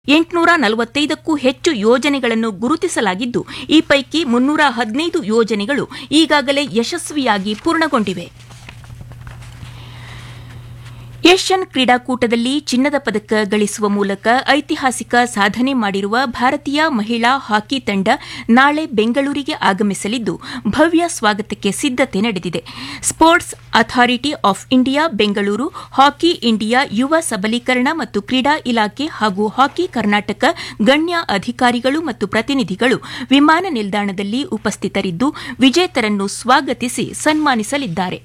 ಎಂಟುನೂರ ನಲವತ್ತೈದಕ್ಕೂ ಹೆಚ್ಚು ಯೋಜನೆಗಳನ್ನು ಗುರುತಿಸಲಾಗಿದ್ದು ಈ ಪೈಕಿ ಮುನ್ನೂರ ಹದಿನೈದು ಯೋಜನೆಗಳು ಈಗಾಗಲೇ ಯಶಸ್ವಿಯಾಗಿ ಪೂರ್ಣಗೊಂಡಿವೆ ಏಷ್ಯನ್ ಕ್ರೀಡಾಕೂಟದಲ್ಲಿ ಚಿನ್ನದ ಪದಕ ಗಳಿಸುವ ಮೂಲಕ ಐತಿಹಾಸಿಕ ಸಾಧನೆ ಮಾಡಿರುವ ಭಾರತೀಯ ಮಹಿಳಾ ಹಾಕಿ ತಂಡ ನಾಳೆ ಬೆಂಗಳೂರಿಗೆ ಆಗಮಿಸಲಿದ್ದು ಭವ್ಯ ಸ್ವಾಗತಕ್ಕೆ ಸಿದ್ದತೆ ನಡೆದಿದೆ sports authority of India Bengaluru hockey India ಯುವ ಸಬಲೀಕರಣ ಮತ್ತು ಕ್ರೀಡಾ ಇಲಾಖೆ ಹಾಗೂ ಹಾಕಿ ಕರ್ನಾಟಕ ಗಣ್ಯ ಅಧಿಕಾರಿಗಳು ಮತ್ತು ಪ್ರತಿನಿಧಿಗಳು ವಿಮಾನ ನಿಲ್ದಾಣದಲ್ಲಿ ಉಪಸ್ಥಿತರಿದ್ದು ವಿಜೇತರನ್ನು ಸ್ವಾಗತಿಸಿ ಸನ್ಮಾನಿಸಲಿದ್ದಾರೆ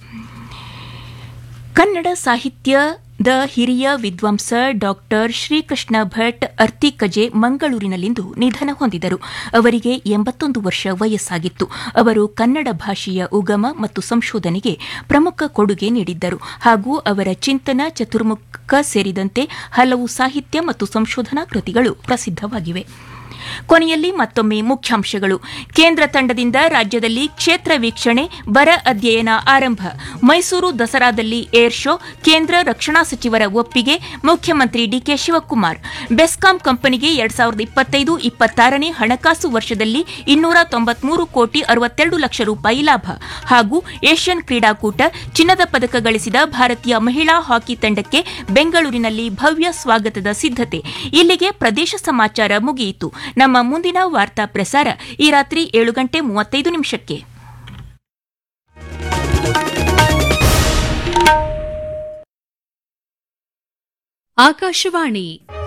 ಕನ್ನಡ ಸಾಹಿತ್ಯದ ಹಿರಿಯ ವಿದ್ವಾಂಸ ಡಾಕ್ಟರ್ ಶ್ರೀಕೃಷ್ಣ ಭಟ್ ಅರ್ತಿಕಜೆ ಮಂಗಳೂರಿನಲ್ಲಿಂದು ನಿಧನ ಹೊಂದಿದರು ಅವರಿಗೆ ಎಂಬತ್ತೊಂದು ವರ್ಷ ವಯಸ್ಸಾಗಿತ್ತು ಅವರು ಕನ್ನಡ ಭಾಷೆಯ ಉಗಮ ಮತ್ತು ಸಂಶೋಧನೆಗೆ ಪ್ರಮುಖ ಕೊಡುಗೆ ನೀಡಿದ್ದರು ಹಾಗೂ ಅವರ ಚಿಂತನ ಚತುರ್ಮುಖ ಸೇರಿದಂತೆ ಹಲವು ಸಾಹಿತ್ಯ ಮತ್ತು ಸಂಶೋಧನಾ ಕೃತಿಗಳು ಪ್ರಸಿದ್ದವಾಗಿವೆ ಕೊನೆಯಲ್ಲಿ ಮತ್ತೊಮ್ಮೆ ಮುಖ್ಯಾಂಶಗಳು ಕೇಂದ್ರ ತಂಡದಿಂದ ರಾಜ್ಯದಲ್ಲಿ ಕ್ಷೇತ್ರ ವೀಕ್ಷಣೆ ಬರ ಅಧ್ಯಯನ ಆರಂಭ ಮೈಸೂರು ದಸರಾದಲ್ಲಿ ಏರ್ ಶೋ ಕೇಂದ್ರ ರಕ್ಷಣಾ ಸಚಿವರ ಒಪ್ಪಿಗೆ ಮುಖ್ಯಮಂತ್ರಿ ಡಿಕೆ ಶಿವಕುಮಾರ್ ಬೆಸ್ಕಾಂ ಕಂಪನಿಗೆ ಎರಡ್ ಸಾವಿರದ ಇಪ್ಪತ್ತೈದು ಇಪ್ಪತ್ತಾರನೇ ಹಣಕಾಸು ವರ್ಷದಲ್ಲಿ ಇನ್ನೂರ ತೊಂಬತ್ಮೂರು ಕೋಟಿ ಅರವತ್ತೆರಡು ಲಕ್ಷ ರೂಪಾಯಿ ಲಾಭ ಹಾಗೂ ಏಷ್ಯನ್ ಕ್ರೀಡಾಕೂಟ ಚಿನ್ನದ ಪದಕ ಗಳಿಸಿದ ಭಾರತೀಯ ಮಹಿಳಾ ಹಾಕಿ ತಂಡಕ್ಕೆ ಬೆಂಗಳೂರಿನಲ್ಲಿ ಭವ್ಯ ಸ್ವಾಗತದ ಸಿದ್ದತೆ ಇಲ್ಲಿಗೆ ಪ್ರದೇಶ ಸಮಾಚಾರ ಮುಗಿಯಿತು ನಮ್ಮ ಮುಂದಿನ ವಾರ್ತಾ ಪ್ರಸಾರ ಈ ರಾತ್ರಿ ಏಳು ಗಂಟೆ ಮೂವತ್ತೈದು ನಿಮಿಷಕ್ಕೆ ಆಕಾಶವಾಣಿ